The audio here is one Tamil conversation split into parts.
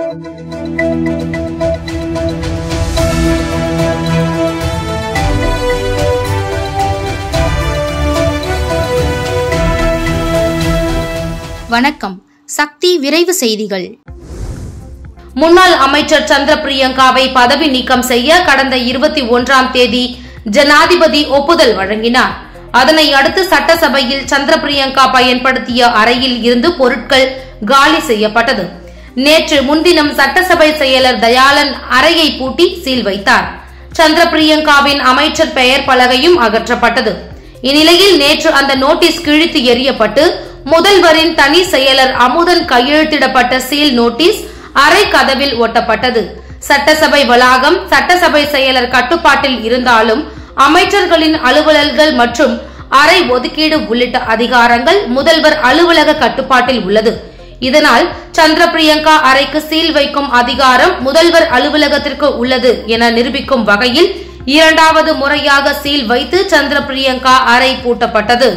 வணக்கம் சக்தி விரைவு செய்திகள் முன்னாள் அமைச்சர் சந்திர பிரியங்காவை பதவி நீக்கம் செய்ய கடந்த இருபத்தி ஒன்றாம் தேதி ஜனாதிபதி ஒப்புதல் வழங்கினார் அதனை அடுத்து சட்டசபையில் சந்திர பிரியங்கா பயன்படுத்திய அறையில் இருந்து பொருட்கள் காலி செய்யப்பட்டது நேற்று முன்தினம் சட்டசபை செயலர் தயாளன் அறையை பூட்டி சீல் வைத்தார் சந்திர பிரியங்காவின் அமைச்சர் பெயர் பலகையும் அகற்றப்பட்டது இந்நிலையில் நேற்று அந்த நோட்டீஸ் கிழித்து எறியப்பட்டு முதல்வரின் தனி செயலர் அமுதன் கையெழுத்திடப்பட்ட சீல் நோட்டீஸ் அறை கதவில் ஒட்டப்பட்டது சட்டசபை வளாகம் சட்டசபை செயலர் கட்டுப்பாட்டில் இருந்தாலும் அமைச்சர்களின் அலுவலர்கள் மற்றும் அறை ஒதுக்கீடு உள்ளிட்ட அதிகாரங்கள் முதல்வர் அலுவலக கட்டுப்பாட்டில் உள்ளது இதனால் சந்திர பிரியங்கா அறைக்கு சீல் வைக்கும் அதிகாரம் முதல்வர் அலுவலகத்திற்கு உள்ளது என நிரூபிக்கும் வகையில் இரண்டாவது முறையாக சீல் வைத்து சந்திர பிரியங்கா அறை பூட்டப்பட்டது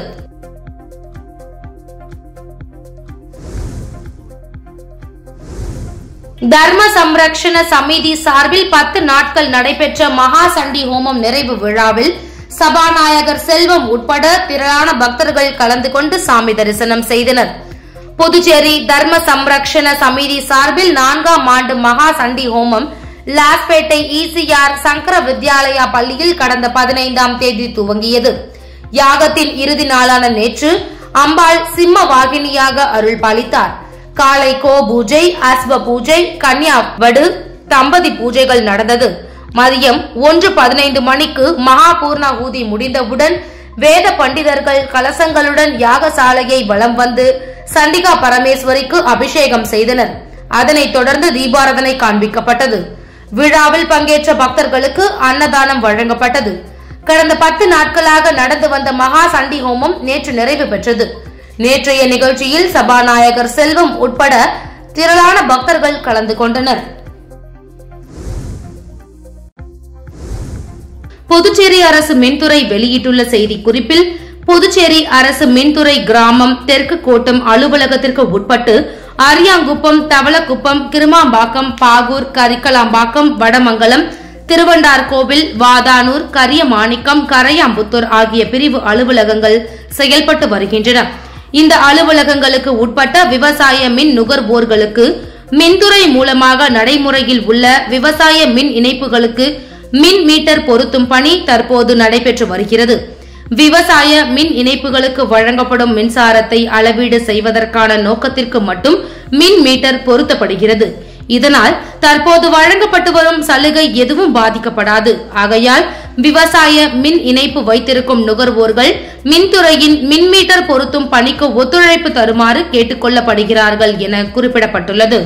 தர்ம சம்ரக்ஷண சமிதி சார்பில் பத்து நாட்கள் நடைபெற்ற மகா சண்டி ஹோமம் நிறைவு விழாவில் சபாநாயகர் செல்வம் உட்பட திரளான பக்தர்கள் கலந்து கொண்டு சாமி தரிசனம் செய்தனர் புதுச்சேரி தர்ம சம்ரக்ஷண சமிதி சார்பில் நான்காம் ஆண்டு மகா சண்டி ஹோமம் லாஸ்பேட்டை இசிஆர் சங்கர வித்யாலயா பள்ளியில் கடந்த பதினைந்தாம் தேதி துவங்கியது யாகத்தின் இறுதி நாளான நேற்று அம்பாள் சிம்ம வாகினியாக அருள் பாலித்தார் காலை கோ பூஜை அஸ்வ பூஜை கன்யா வடு தம்பதி பூஜைகள் நடந்தது மதியம் ஒன்று பதினைந்து மணிக்கு மகா பூர்ணாகூதி முடிந்தவுடன் வேத பண்டிதர்கள் கலசங்களுடன் யாகசாலையை வலம் வந்து சண்டிகா பரமேஸ்வரிக்கு அபிஷேகம் செய்தனர் அதனைத் தொடர்ந்து தீபாரதனை காண்பிக்கப்பட்டது விழாவில் பங்கேற்ற பக்தர்களுக்கு அன்னதானம் வழங்கப்பட்டது கடந்த பத்து நாட்களாக நடந்து வந்த மகா சண்டி ஹோமம் நேற்று நிறைவு பெற்றது நேற்றைய நிகழ்ச்சியில் சபாநாயகர் செல்வம் உட்பட திரளான பக்தர்கள் கலந்து கொண்டனர் புதுச்சேரி அரசு மின்துறை வெளியிட்டுள்ள செய்திக்குறிப்பில் புதுச்சேரி அரசு மின்துறை கிராமம் தெற்கு கோட்டம் அலுவலகத்திற்கு உட்பட்டு அரியாங்குப்பம் தவளக்குப்பம் கிருமாம்பாக்கம் பாகூர் கரிக்கலாம்பாக்கம் வடமங்கலம் திருவண்டார்கோவில் வாதானூர் கரியமாணிக்கம் கரையாம்புத்தூர் ஆகிய பிரிவு அலுவலகங்கள் செயல்பட்டு வருகின்றன இந்த அலுவலகங்களுக்கு உட்பட்ட விவசாய மின் நுகர்வோர்களுக்கு மின்துறை மூலமாக நடைமுறையில் உள்ள விவசாய மின் இணைப்புகளுக்கு மின் மீட்டர் பொருத்தும் பணி தற்போது நடைபெற்று வருகிறது விவசாய மின் இணைப்புகளுக்கு வழங்கப்படும் மின்சாரத்தை அளவீடு செய்வதற்கான நோக்கத்திற்கு மட்டும் மின் மீட்டர் பொருத்தப்படுகிறது இதனால் தற்போது வழங்கப்பட்டு வரும் சலுகை எதுவும் பாதிக்கப்படாது ஆகையால் விவசாய மின் இணைப்பு வைத்திருக்கும் நுகர்வோர்கள் மின்துறையின் மின் மீட்டர் பொருத்தும் பணிக்கு ஒத்துழைப்பு தருமாறு கேட்டுக் கொள்ளப்படுகிறார்கள் என குறிப்பிடப்பட்டுள்ளது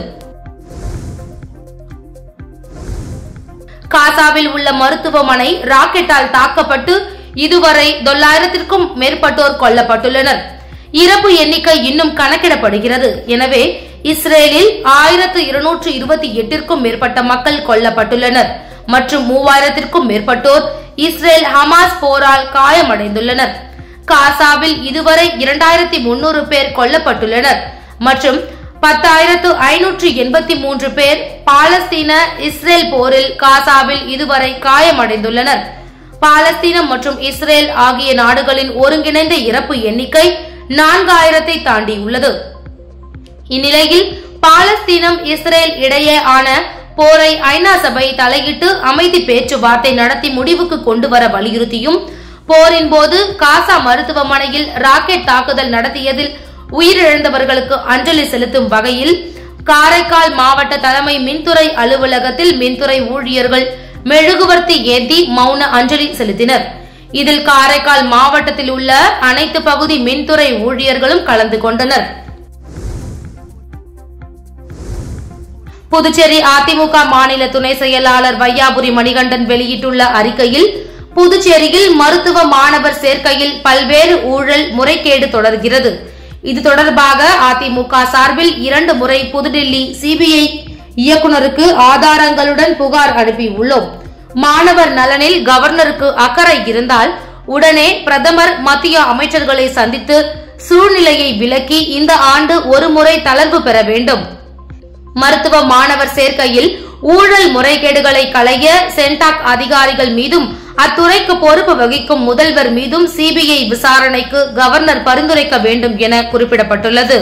காசாவில் உள்ள மருத்துவமனை ராக்கெட்டால் தாக்கப்பட்டு இதுவரை தொள்ளாயிரத்திற்கும் மேற்பட்டோர் கொல்லப்பட்டுள்ளனர் இறப்பு எண்ணிக்கை இன்னும் கணக்கிடப்படுகிறது எனவே இஸ்ரேலில் ஆயிரத்து இருநூற்று இருபத்தி எட்டிற்கும் மேற்பட்ட மக்கள் கொல்லப்பட்டுள்ளனர் மற்றும் மூவாயிரத்திற்கும் மேற்பட்டோர் இஸ்ரேல் ஹமாஸ் போரால் காயமடைந்துள்ளனர் காசாவில் இதுவரை இரண்டாயிரத்தி முன்னூறு பேர் கொல்லப்பட்டுள்ளனர் மற்றும் பத்தாயிரத்து ஐநூற்று எண்பத்தி மூன்று பேர் பாலஸ்தீன இஸ்ரேல் போரில் காசாவில் இதுவரை காயமடைந்துள்ளனர் பாலஸ்தீனம் மற்றும் இஸ்ரேல் ஆகிய நாடுகளின் ஒருங்கிணைந்த இறப்பு எண்ணிக்கை நான்காயிரத்தை தாண்டியுள்ளது இந்நிலையில் பாலஸ்தீனம் இஸ்ரேல் இடையே ஆன போரை ஐநா சபை தலையிட்டு அமைதி பேச்சுவார்த்தை நடத்தி முடிவுக்கு கொண்டு வர வலியுறுத்தியும் போரின் போது காசா மருத்துவமனையில் ராக்கெட் தாக்குதல் நடத்தியதில் உயிரிழந்தவர்களுக்கு அஞ்சலி செலுத்தும் வகையில் காரைக்கால் மாவட்ட தலைமை மின்துறை அலுவலகத்தில் மின்துறை ஊழியர்கள் மெழுகுவர்த்தி ஏந்தி மௌன அஞ்சலி செலுத்தினர் இதில் காரைக்கால் மாவட்டத்தில் உள்ள அனைத்து பகுதி மின்துறை ஊழியர்களும் கலந்து கொண்டனர் புதுச்சேரி அதிமுக மாநில துணை செயலாளர் வையாபுரி மணிகண்டன் வெளியிட்டுள்ள அறிக்கையில் புதுச்சேரியில் மருத்துவ மாணவர் சேர்க்கையில் பல்வேறு ஊழல் முறைகேடு தொடர்கிறது இது தொடர்பாக அதிமுக சார்பில் இரண்டு முறை புதுடில்லி சிபிஐ இயக்குனருக்கு ஆதாரங்களுடன் புகார் அனுப்பியுள்ளோம் மாணவர் நலனில் கவர்னருக்கு அக்கறை இருந்தால் உடனே பிரதமர் மத்திய அமைச்சர்களை சந்தித்து சூழ்நிலையை விளக்கி இந்த ஆண்டு ஒரு முறை தளர்வு பெற வேண்டும் மருத்துவ மாணவர் சேர்க்கையில் ஊழல் முறைகேடுகளை களைய சென்டாக் அதிகாரிகள் மீதும் அத்துறைக்கு பொறுப்பு வகிக்கும் முதல்வர் மீதும் சிபிஐ விசாரணைக்கு கவர்னர் பரிந்துரைக்க வேண்டும் என குறிப்பிடப்பட்டுள்ளது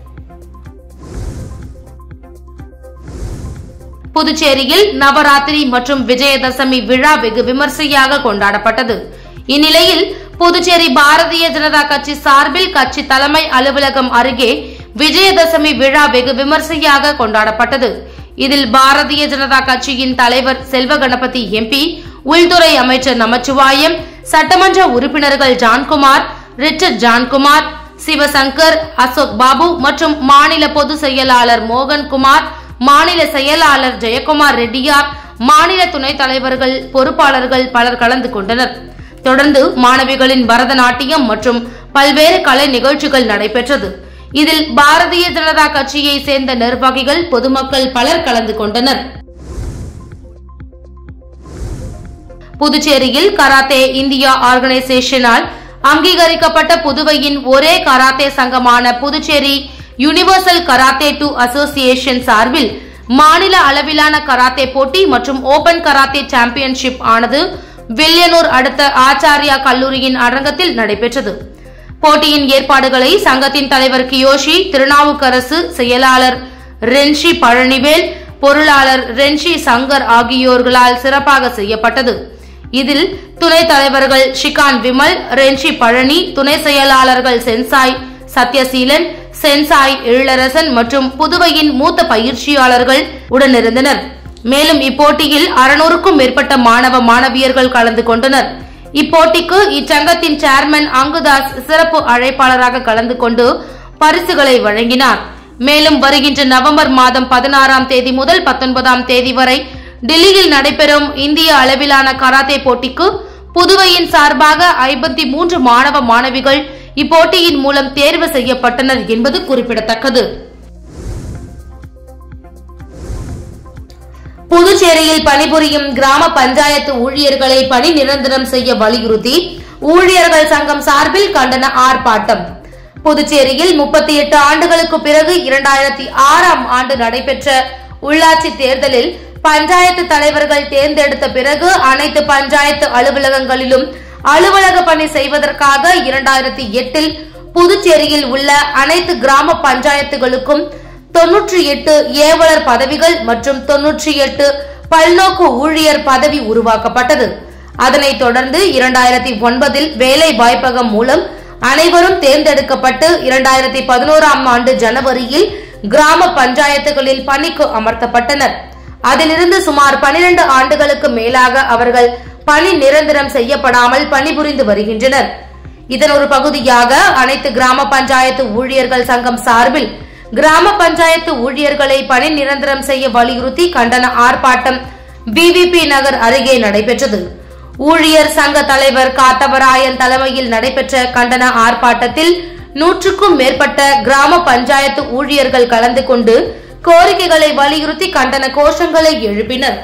புதுச்சேரியில் நவராத்திரி மற்றும் விஜயதசமி விழா வெகு விமர்சையாக கொண்டாடப்பட்டது இந்நிலையில் புதுச்சேரி பாரதிய ஜனதா கட்சி சார்பில் கட்சி தலைமை அலுவலகம் அருகே விஜயதசமி விழா வெகு விமர்சையாக கொண்டாடப்பட்டது இதில் பாரதிய ஜனதா கட்சியின் தலைவர் செல்வ கணபதி எம்பி உள்துறை அமைச்சர் நமச்சிவாயம் சட்டமன்ற உறுப்பினர்கள் ஜான்குமார் ரிச்சர்ட் ஜான்குமார் சிவசங்கர் அசோக் பாபு மற்றும் மாநில பொதுச் செயலாளர் மோகன்குமார் மாநில செயலாளர் ஜெயக்குமார் ரெட்டியார் மாநில துணைத் தலைவர்கள் பொறுப்பாளர்கள் பலர் கலந்து கொண்டனர் தொடர்ந்து மாணவிகளின் பரதநாட்டியம் மற்றும் பல்வேறு கலை நிகழ்ச்சிகள் நடைபெற்றது இதில் பாரதிய ஜனதா கட்சியை சேர்ந்த நிர்வாகிகள் பொதுமக்கள் பலர் கலந்து கொண்டனர் புதுச்சேரியில் கராத்தே இந்தியா ஆர்கனைசேஷனால் அங்கீகரிக்கப்பட்ட புதுவையின் ஒரே கராத்தே சங்கமான Puducherry universal karate do association சார்பில் மாநில அளவிலான கராத்தே போட்டி மற்றும் ஓபன் கராத்தே சாம்பியன்ஷிப் ஆனது வில்லியனூர் அடுத்த ஆச்சாரியா கல்லூரியின் அரங்கத்தில் நடைபெற்றது போட்டியின் ஏற்பாடுகளை சங்கத்தின் தலைவர் கியோஷி திருநாவுக்கரசு செயலாளர் ரென்ஷி பழனிவேல் பொருளாளர் ரென்ஷி சங்கர் ஆகியோர்களால் சிறப்பாக செய்யப்பட்டது இதில் துணைத் தலைவர்கள் ஷிகான் விமல் ரென்ஷி பழனி துணை செயலாளர்கள் சென்சாய் சத்யசீலன் சென்சாய் எழிலரசன் மற்றும் புதுவையின் மூத்த பயிற்சியாளர்கள் உடனிருந்தனர் மேலும் இப்போட்டியில் அறுநூறுக்கும் மேற்பட்ட மாணவ மாணவியர்கள் கலந்து கொண்டனர் இப்போட்டிக்கு இச்சங்கத்தின் சேர்மன் அங்குதாஸ் சிறப்பு அழைப்பாளராக கலந்து கொண்டு பரிசுகளை வழங்கினார் மேலும் வருகின்ற நவம்பர் மாதம் பதினாறாம் தேதி முதல் பத்தொன்பதாம் தேதி வரை டெல்லியில் நடைபெறும் இந்திய அளவிலான கராத்தே போட்டிக்கு புதுவையின் சார்பாக ஐம்பத்தி மூன்று மாணவ மாணவிகள் இப்போட்டியின் மூலம் தேர்வு செய்யப்பட்டனர் என்பது குறிப்பிடத்தக்கது புதுச்சேரியில் பணிபுரியும் கிராம பஞ்சாயத்து ஊழியர்களை பணி நிரந்தரம் செய்ய வலியுறுத்தி ஊழியர்கள் சங்கம் சார்பில் கண்டன ஆர்ப்பாட்டம் புதுச்சேரியில் முப்பத்தி எட்டு ஆண்டுகளுக்கு பிறகு இரண்டாயிரத்தி ஆறாம் ஆண்டு நடைபெற்ற உள்ளாட்சி தேர்தலில் பஞ்சாயத்து தலைவர்கள் தேர்ந்தெடுத்த பிறகு அனைத்து பஞ்சாயத்து அலுவலகங்களிலும் அலுவலக பணி செய்வதற்காக இரண்டாயிரத்தி எட்டில் புதுச்சேரியில் உள்ள அனைத்து கிராம பஞ்சாயத்துகளுக்கும் தொன்னூற்றி எட்டு ஏவலர் பதவிகள் மற்றும் தொன்னூற்றி எட்டு பல்நோக்கு ஊழியர் பதவி உருவாக்கப்பட்டது அதனைத் தொடர்ந்து இரண்டாயிரத்தி ஒன்பதில் வேலை வாய்ப்பகம் மூலம் அனைவரும் தேர்ந்தெடுக்கப்பட்டு இரண்டாயிரத்தி பதினோராம் ஆண்டு ஜனவரியில் கிராம பஞ்சாயத்துகளில் பணிக்கு அமர்த்தப்பட்டனர் அதிலிருந்து சுமார் பனிரெண்டு ஆண்டுகளுக்கு மேலாக அவர்கள் பணி நிரந்தரம் செய்யப்படாமல் பணிபுரிந்து வருகின்றனர் இதன் ஒரு பகுதியாக அனைத்து கிராம பஞ்சாயத்து ஊழியர்கள் சங்கம் சார்பில் கிராம பஞ்சாயத்து ஊழியர்களை பணி நிரந்தரம் செய்ய வலியுறுத்தி கண்டன ஆர்ப்பாட்டம் பிவிபி நகர் அருகே நடைபெற்றது ஊழியர் சங்க தலைவர் காத்தவராயன் தலைமையில் நடைபெற்ற கண்டன ஆர்ப்பாட்டத்தில் நூற்றுக்கும் மேற்பட்ட கிராம பஞ்சாயத்து ஊழியர்கள் கலந்து கொண்டு கோரிக்கைகளை வலியுறுத்தி கண்டன கோஷங்களை எழுப்பினர்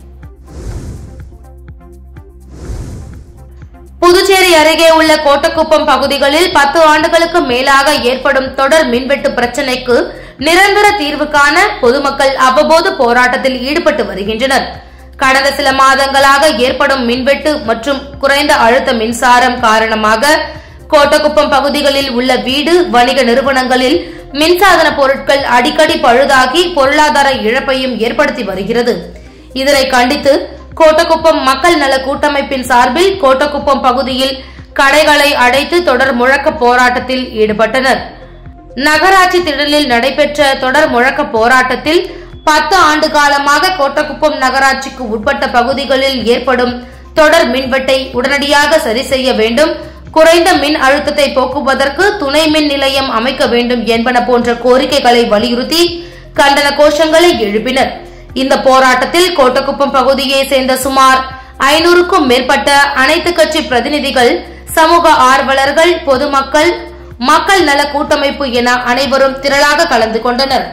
புதுச்சேரி அருகே உள்ள கோட்டக்குப்பம் பகுதிகளில் பத்து ஆண்டுகளுக்கு மேலாக ஏற்படும் தொடர் மின்வெட்டு பிரச்சினைக்கு நிரந்தர தீர்வு காண பொதுமக்கள் அவ்வப்போது போராட்டத்தில் ஈடுபட்டு வருகின்றனர் கடந்த சில மாதங்களாக ஏற்படும் மின்வெட்டு மற்றும் குறைந்த அழுத்த மின்சாரம் காரணமாக கோட்டக்குப்பம் பகுதிகளில் உள்ள வீடு வணிக நிறுவனங்களில் மின்சாதன பொருட்கள் அடிக்கடி பழுதாகி பொருளாதார இழப்பையும் ஏற்படுத்தி வருகிறது இதனை கண்டித்து கோட்டக்குப்பம் மக்கள் நல கூட்டமைப்பின் சார்பில் கோட்டக்குப்பம் பகுதியில் கடைகளை அடைத்து தொடர் முழக்க போராட்டத்தில் ஈடுபட்டனர் நகராட்சி திடலில் நடைபெற்ற தொடர் முழக்க போராட்டத்தில் பத்து ஆண்டு காலமாக கோட்டக்குப்பம் நகராட்சிக்கு உட்பட்ட பகுதிகளில் ஏற்படும் தொடர் மின்வெட்டை உடனடியாக சரி செய்ய வேண்டும் குறைந்த மின் அழுத்தத்தை போக்குவதற்கு துணை மின் நிலையம் அமைக்க வேண்டும் என்பன போன்ற கோரிக்கைகளை வலியுறுத்தி கண்டன கோஷங்களை எழுப்பினர் இந்த போராட்டத்தில் கோட்டக்குப்பம் பகுதியை சேர்ந்த சுமார் ஐநூறுக்கும் மேற்பட்ட அனைத்து கட்சி பிரதிநிதிகள் சமூக ஆர்வலர்கள் பொதுமக்கள் மக்கள் நல கூட்டமைப்பு என அனைவரும் திரளாக கலந்து கொண்டனர்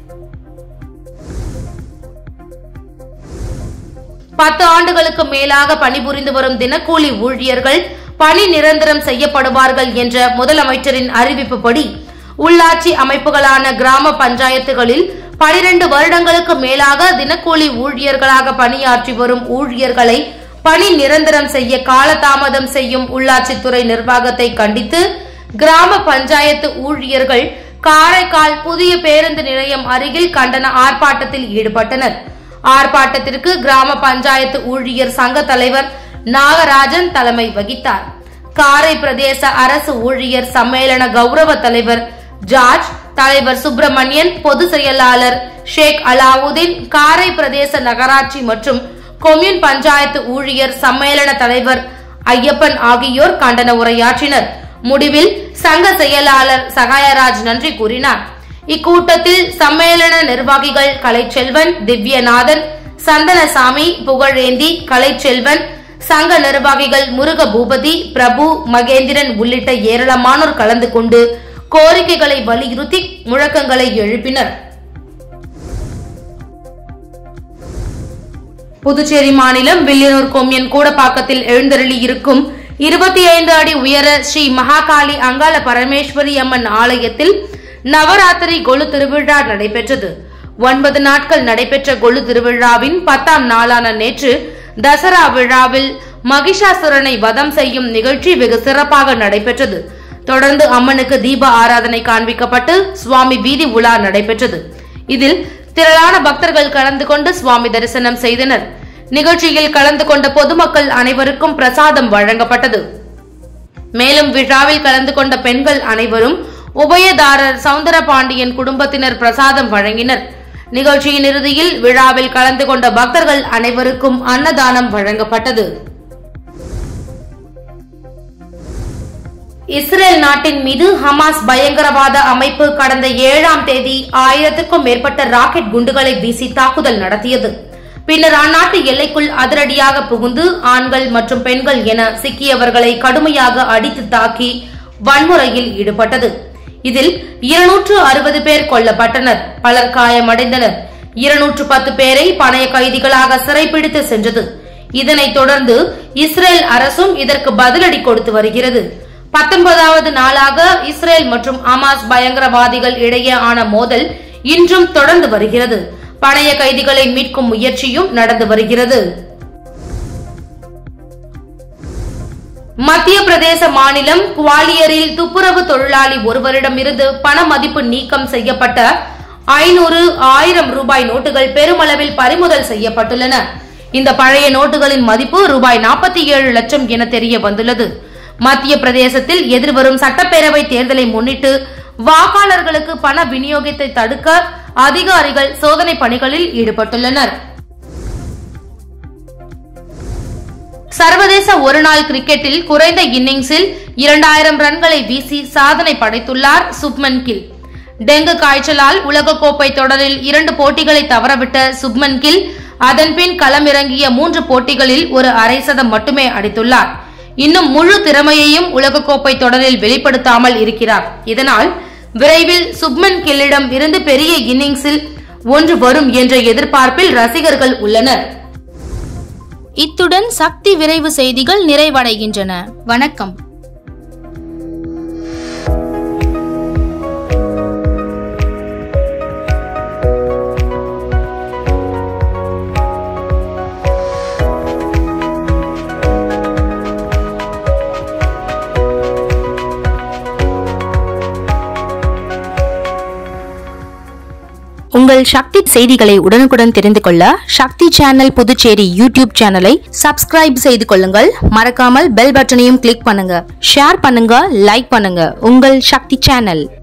பத்து ஆண்டுகளுக்கு மேலாக பணிபுரிந்து வரும் தினக்கூலி ஊழியர்கள் பணி நிரந்தரம் செய்யப்படுவார்கள் என்ற முதலமைச்சரின் அறிவிப்புப்படி உள்ளாட்சி அமைப்புகளான கிராம பஞ்சாயத்துகளில் பனிரெண்டு வருடங்களுக்கு மேலாக தினக்கூலி ஊழியர்களாக பணியாற்றி வரும் ஊழியர்களை பணி நிரந்தரம் செய்ய காலதாமதம் செய்யும் உள்ளாட்சித்துறை நிர்வாகத்தை கண்டித்து கிராம பஞ்சாயத்து ஊழியர்கள் காரைக்கால் புதிய பேருந்து நிலையம் அருகில் கண்டன ஆர்ப்பாட்டத்தில் ஈடுபட்டனர் ஆர்ப்பாட்டத்திற்கு கிராம பஞ்சாயத்து ஊழியர் சங்க தலைவர் நாகராஜன் தலைமை வகித்தார் காரை பிரதேச அரசு ஊழியர் சம்மேளன கௌரவ தலைவர் ஜார்ஜ் தலைவர் சுப்பிரமணியன் பொதுச் செயலாளர் ஷேக் அலாவுதீன் காரை பிரதேச நகராட்சி மற்றும் கொம்யூன் பஞ்சாயத்து ஊழியர் சம்மேளன தலைவர் ஐயப்பன் ஆகியோர் கண்டன உரையாற்றினர் முடிவில் சங்க செயலாளர் சகாயராஜ் நன்றி கூறினார் இக்கூட்டத்தில் சம்மேளன நிர்வாகிகள் கலைச்செல்வன் திவ்யநாதன் சந்தனசாமி புகழேந்தி கலைச்செல்வன் சங்க நிர்வாகிகள் முருக பூபதி பிரபு மகேந்திரன் உள்ளிட்ட ஏராளமானோர் கலந்து கொண்டு கோரிக்கைகளை வலியுறுத்தி முழக்கங்களை எழுப்பினர் புதுச்சேரி மாநிலம் வில்லியனூர் கொம்யன் கூடப்பாக்கத்தில் எழுந்தருளி இருக்கும் இருபத்தி ஐந்து அடி உயர ஸ்ரீ மகாகாளி அங்காள பரமேஸ்வரி அம்மன் ஆலயத்தில் நவராத்திரி கொலு திருவிழா நடைபெற்றது ஒன்பது நாட்கள் நடைபெற்ற கொலு திருவிழாவின் பத்தாம் நாளான நேற்று தசரா விழாவில் மகிஷாசுரனை வதம் செய்யும் நிகழ்ச்சி வெகு சிறப்பாக நடைபெற்றது தொடர்ந்து அம்மனுக்கு தீப ஆராதனை காண்பிக்கப்பட்டு சுவாமி வீதி உலா நடைபெற்றது இதில் திரளான பக்தர்கள் கலந்து கொண்டு சுவாமி தரிசனம் செய்தனர் நிகழ்ச்சியில் கலந்து கொண்ட பொதுமக்கள் அனைவருக்கும் பிரசாதம் வழங்கப்பட்டது மேலும் விழாவில் கலந்து கொண்ட பெண்கள் அனைவரும் உபயதாரர் சவுந்தர பாண்டியன் குடும்பத்தினர் பிரசாதம் வழங்கினர் நிகழ்ச்சியின் இறுதியில் விழாவில் கலந்து கொண்ட பக்தர்கள் அனைவருக்கும் அன்னதானம் வழங்கப்பட்டது இஸ்ரேல் நாட்டின் மீது ஹமாஸ் பயங்கரவாத அமைப்பு கடந்த ஏழாம் தேதி ஆயிரத்திற்கும் மேற்பட்ட ராக்கெட் குண்டுகளை வீசி தாக்குதல் நடத்தியது பின்னர் அந்நாட்டு எல்லைக்குள் அதிரடியாக புகுந்து ஆண்கள் மற்றும் பெண்கள் என சிக்கியவர்களை கடுமையாக அடித்து தாக்கி வன்முறையில் ஈடுபட்டது இதில் இருநூற்று அறுபது பேர் கொல்லப்பட்டனர் பலர் காயமடைந்தனர் இருநூற்று பத்து பேரை பணைய கைதிகளாக சிறைப்பிடித்து சென்றது இதனைத் தொடர்ந்து இஸ்ரேல் அரசும் இதற்கு பதிலடி கொடுத்து வருகிறது பத்தொன்பதாவது நாளாக இஸ்ரேல் மற்றும் அமாஸ் பயங்கரவாதிகள் இடையே ஆன மோதல் இன்றும் தொடர்ந்து வருகிறது பணைய கைதிகளை மீட்கும் முயற்சியும் நடந்து வருகிறது மத்திய பிரதேச மாநிலம் குவாலியரில் துப்புரவு தொழிலாளி ஒருவரிடமிருந்து பண மதிப்பு நீக்கம் செய்யப்பட்ட ஐநூறு ஆயிரம் ரூபாய் நோட்டுகள் பெருமளவில் பறிமுதல் செய்யப்பட்டுள்ளன இந்த பழைய நோட்டுகளின் மதிப்பு ரூபாய் நாற்பத்தி ஏழு லட்சம் என தெரிய வந்துள்ளது மத்திய பிரதேசத்தில் எதிர்வரும் சட்டப்பேரவை தேர்தலை முன்னிட்டு வாக்காளர்களுக்கு பண விநியோகத்தை தடுக்க அதிகாரிகள் சோதனை பணிகளில் ஈடுபட்டுள்ளனர் சர்வதேச ஒருநாள் கிரிக்கெட்டில் குறைந்த இன்னிங்ஸில் இரண்டாயிரம் ரன்களை வீசி சாதனை படைத்துள்ளார் சுப்மன் கில் டெங்கு காய்ச்சலால் உலகக்கோப்பை தொடரில் இரண்டு போட்டிகளை தவறவிட்ட சுப்மன் கில் அதன்பின் களமிறங்கிய மூன்று போட்டிகளில் ஒரு அரை சதம் மட்டுமே அடித்துள்ளார் இன்னும் முழு திறமையையும் உலகக்கோப்பை தொடரில் வெளிப்படுத்தாமல் இருக்கிறார் இதனால் விரைவில் சுப்மன் கில்லிடம் இருந்து பெரிய இன்னிங்ஸில் ஒன்று வரும் என்ற எதிர்பார்ப்பில் ரசிகர்கள் உள்ளனர் இத்துடன் சக்தி விரைவு செய்திகள் நிறைவடைகின்றன வணக்கம் உங்கள் சக்தி செய்திகளை உடனுக்குடன் தெரிந்து கொள்ள சக்தி சேனல் புதுச்சேரி யூடியூப் சேனலை சப்ஸ்கிரைப் செய்து கொள்ளுங்கள் மறக்காமல் பெல் பட்டனையும் கிளிக் பண்ணுங்க ஷேர் பண்ணுங்க லைக் பண்ணுங்க உங்கள் சக்தி சேனல்